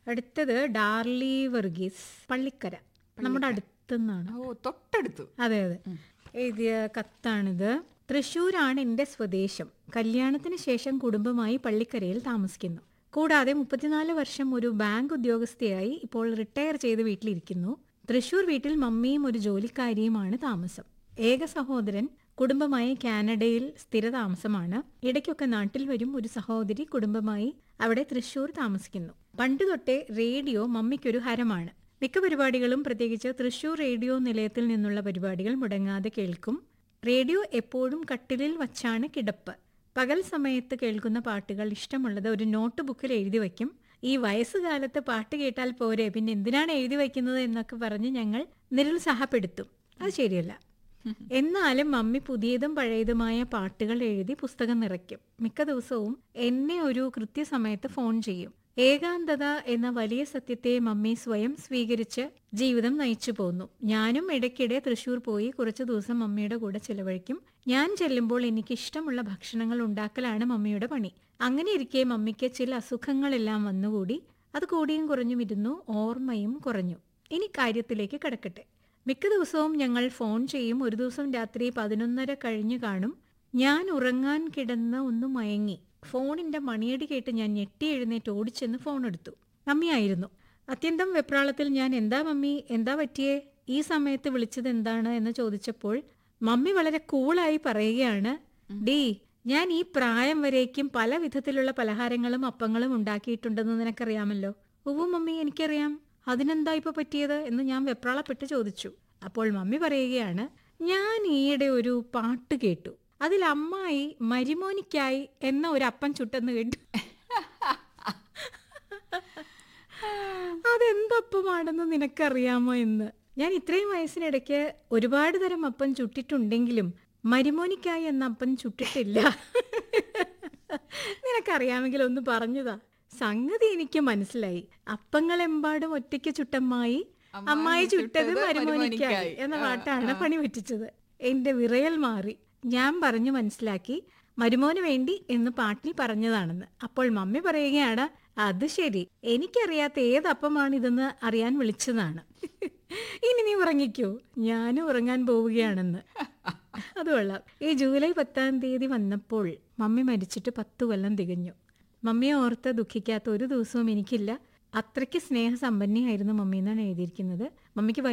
അടുത്തത് ഡാർലി വർഗീസ് പള്ളിക്കര നമ്മുടെ അടുത്തുനിന്നാണ് ഓ തൊട്ടടുത്ത് അതെ അതെ എഴുതിയ കത്താണിത് തൃശ്ശൂരാണ് എൻ്റെ സ്വദേശം കല്യാണത്തിന് ശേഷം കുടുംബമായി പള്ളിക്കരയിൽ താമസിക്കുന്നു കൂടാതെ മുപ്പത്തിനാല് വർഷം ഒരു ബാങ്ക് ഉദ്യോഗസ്ഥയായി ഇപ്പോൾ റിട്ടയർ ചെയ്ത് വീട്ടിലിരിക്കുന്നു തൃശ്ശൂർ വീട്ടിൽ മമ്മിയും ഒരു ജോലിക്കാരിയുമാണ് താമസം ഏക സഹോദരൻ കുടുംബമായി കാനഡയിൽ സ്ഥിരതാമസമാണ് ഇടയ്ക്കൊക്കെ നാട്ടിൽ വരും ഒരു സഹോദരി കുടുംബമായി അവിടെ തൃശ്ശൂർ താമസിക്കുന്നു പണ്ട് തൊട്ടേ റേഡിയോ മമ്മിക്കൊരു ഹരമാണ് മിക്ക പരിപാടികളും പ്രത്യേകിച്ച് തൃശൂർ റേഡിയോ നിലയത്തിൽ നിന്നുള്ള പരിപാടികൾ മുടങ്ങാതെ കേൾക്കും റേഡിയോ എപ്പോഴും കട്ടിലിൽ വച്ചാണ് കിടപ്പ് പകൽ സമയത്ത് കേൾക്കുന്ന പാട്ടുകൾ ഇഷ്ടമുള്ളത് ഒരു നോട്ട് ബുക്കിൽ എഴുതി വയ്ക്കും ഈ വയസ്സുകാലത്ത് പാട്ട് കേട്ടാൽ പോരെ പിന്നെ എന്തിനാണ് എഴുതി വയ്ക്കുന്നത് എന്നൊക്കെ പറഞ്ഞ് ഞങ്ങൾ നിരുത്സാഹപ്പെടുത്തും അത് ശരിയല്ല എന്നാലും മമ്മി പുതിയതും പഴയതുമായ പാട്ടുകൾ എഴുതി പുസ്തകം നിറയ്ക്കും മിക്ക ദിവസവും എന്നെ ഒരു കൃത്യസമയത്ത് ഫോൺ ചെയ്യും ഏകാന്തത എന്ന വലിയ സത്യത്തെ മമ്മി സ്വയം സ്വീകരിച്ച് ജീവിതം നയിച്ചു പോന്നു ഞാനും ഇടയ്ക്കിടെ തൃശൂർ പോയി കുറച്ചു ദിവസം മമ്മിയുടെ കൂടെ ചിലവഴിക്കും ഞാൻ ചെല്ലുമ്പോൾ എനിക്ക് ഇഷ്ടമുള്ള ഭക്ഷണങ്ങൾ ഉണ്ടാക്കലാണ് മമ്മിയുടെ പണി അങ്ങനെ ഇരിക്കെ മമ്മിക്ക് ചില അസുഖങ്ങളെല്ലാം വന്നുകൂടി അത് കൂടിയും കുറഞ്ഞും ഇരുന്നു ഓർമ്മയും കുറഞ്ഞു ഇനി കാര്യത്തിലേക്ക് കിടക്കട്ടെ മിക്ക ദിവസവും ഞങ്ങൾ ഫോൺ ചെയ്യും ഒരു ദിവസം രാത്രി പതിനൊന്നര കഴിഞ്ഞു കാണും ഞാൻ ഉറങ്ങാൻ കിടന്ന് ഒന്ന് മയങ്ങി ഫോണിന്റെ മണിയടി കേട്ട് ഞാൻ ഞെട്ടി എഴുന്നേറ്റ് ഓടിച്ചെന്ന് ഫോൺ എടുത്തു മമ്മിയായിരുന്നു അത്യന്തം വെപ്രാളത്തിൽ ഞാൻ എന്താ മമ്മി എന്താ പറ്റിയേ ഈ സമയത്ത് വിളിച്ചത് എന്താണ് എന്ന് ചോദിച്ചപ്പോൾ മമ്മി വളരെ കൂളായി പറയുകയാണ് ഡീ ഞാൻ ഈ പ്രായം വരേക്കും പല വിധത്തിലുള്ള പലഹാരങ്ങളും അപ്പങ്ങളും ഉണ്ടാക്കിയിട്ടുണ്ടെന്ന് നിനക്കറിയാമല്ലോ ഉവ്വ് മമ്മി എനിക്കറിയാം അതിനെന്താ ഇപ്പൊ പറ്റിയത് എന്ന് ഞാൻ വെപ്രാളപ്പെട്ട് ചോദിച്ചു അപ്പോൾ മമ്മി പറയുകയാണ് ഞാൻ ഈയിടെ ഒരു പാട്ട് കേട്ടു അതിൽ അമ്മായി മരിമോനിക്കായി എന്ന ഒരു അപ്പം ചുട്ടെന്ന് കേട്ടു അതെന്തപ്പമാണെന്ന് നിനക്കറിയാമോ എന്ന് ഞാൻ ഇത്രയും വയസ്സിനിടയ്ക്ക് ഒരുപാട് തരം അപ്പം ചുട്ടിട്ടുണ്ടെങ്കിലും മരിമോനിക്കായി എന്ന അപ്പം ചുട്ടിട്ടില്ല നിനക്കറിയാമെങ്കിൽ ഒന്ന് പറഞ്ഞതാ സംഗതി എനിക്ക് മനസ്സിലായി അപ്പങ്ങളെമ്പാടും ഒറ്റയ്ക്ക് ചുട്ടമ്മായി അമ്മായി ചുട്ടത് മരുമോനിക്കായി എന്ന പാട്ടാണ് പണി പറ്റിച്ചത് എന്റെ വിറയൽ മാറി ഞാൻ പറഞ്ഞു മനസ്സിലാക്കി മരുമോന് വേണ്ടി എന്ന് പാട്ടിൽ പറഞ്ഞതാണെന്ന് അപ്പോൾ മമ്മി പറയുകയാണ് അത് ശരി എനിക്കറിയാത്ത ഏതപ്പമാണ് ഇതെന്ന് അറിയാൻ വിളിച്ചതാണ് ഇനി നീ ഉറങ്ങിക്കോ ഞാനും ഉറങ്ങാൻ പോവുകയാണെന്ന് അത് കൊള്ളാം ഈ ജൂലൈ പത്താം തീയതി വന്നപ്പോൾ മമ്മി മരിച്ചിട്ട് പത്തു കൊല്ലം തികഞ്ഞു മമ്മിയെ ഓർത്ത് ദുഃഖിക്കാത്ത ഒരു ദിവസവും എനിക്കില്ല അത്രയ്ക്ക് സ്നേഹസമ്പന്നയായിരുന്നു മമ്മി എന്നാണ് എഴുതിയിരിക്കുന്നത് മമ്മിക്ക്